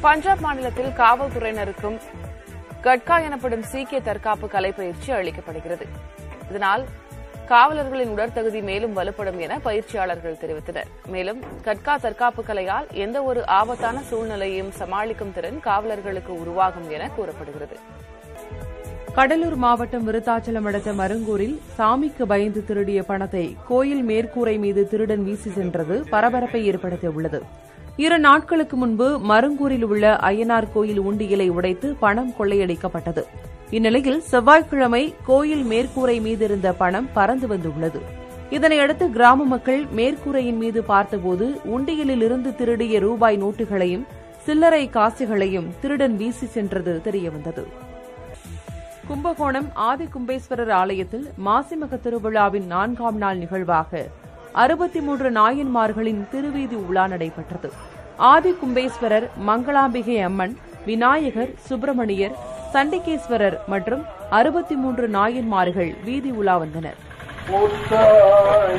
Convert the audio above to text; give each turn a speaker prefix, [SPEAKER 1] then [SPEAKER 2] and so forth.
[SPEAKER 1] பஞ்சாப் மாநிலத்தில் காவல்துறையினருக்கும் கட்கா எனப்படும் சீக்கிய தற்காப்பு கலை பயிற்சி அளிக்கப்படுகிறது இதனால் காவலர்களின் உடற்தகுதி மேலும் வலுப்படும் என பயிற்சியாளர்கள் தெரிவித்தனர் மேலும் கட்கா தற்காப்பு கலையால் எந்த ஒரு ஆபத்தான சூழ்நிலையையும் சமாளிக்கும் திறன் காவலர்களுக்கு உருவாகும் என கூறப்படுகிறது
[SPEAKER 2] கடலூர் மாவட்டம் விருத்தாச்சலம் அடுத்த மருங்கூரில் சாமிக்கு பயந்து திருடிய பணத்தை கோயில் மேற்கூரை மீது திருடன் வீசி சென்றது பரபரப்பை ஏற்படுத்தியுள்ளது இரு நாட்களுக்கு முன்பு மருங்கூரில் உள்ள அய்யனார் கோயில் உண்டியலை உடைத்து பணம் கொள்ளையடிக்கப்பட்டது இந்நிலையில் செவ்வாய்க்கிழமை கோயில் மேற்கூரை மீது இருந்த பணம் பறந்து வந்துள்ளது இதனையடுத்து கிராம மக்கள் மேற்கூரையின் மீது பார்த்தபோது உண்டியலில் இருந்து திருடிய ரூபாய் நோட்டுகளையும் சில்லறை காசுகளையும் திருடன் வீசி சென்றது தெரியவந்தது கும்பகோணம் ஆதி கும்பேஸ்வரர் ஆலயத்தில் மாசிமக திருவிழாவின் நான்காம் நாள் நிகழ்வாக அறுபத்தி மூன்று நாயன்மார்களின் திருவீதி உலா நடைபெற்றது ஆதி கும்பேஸ்வரர் மங்களாம்பிகை அம்மன் விநாயகர் சுப்பிரமணியர் சண்டிகேஸ்வரர் மற்றும் அறுபத்தி மூன்று நாயன்மார்கள் வீதி உலா வந்தனர்
[SPEAKER 3] முத்தாய்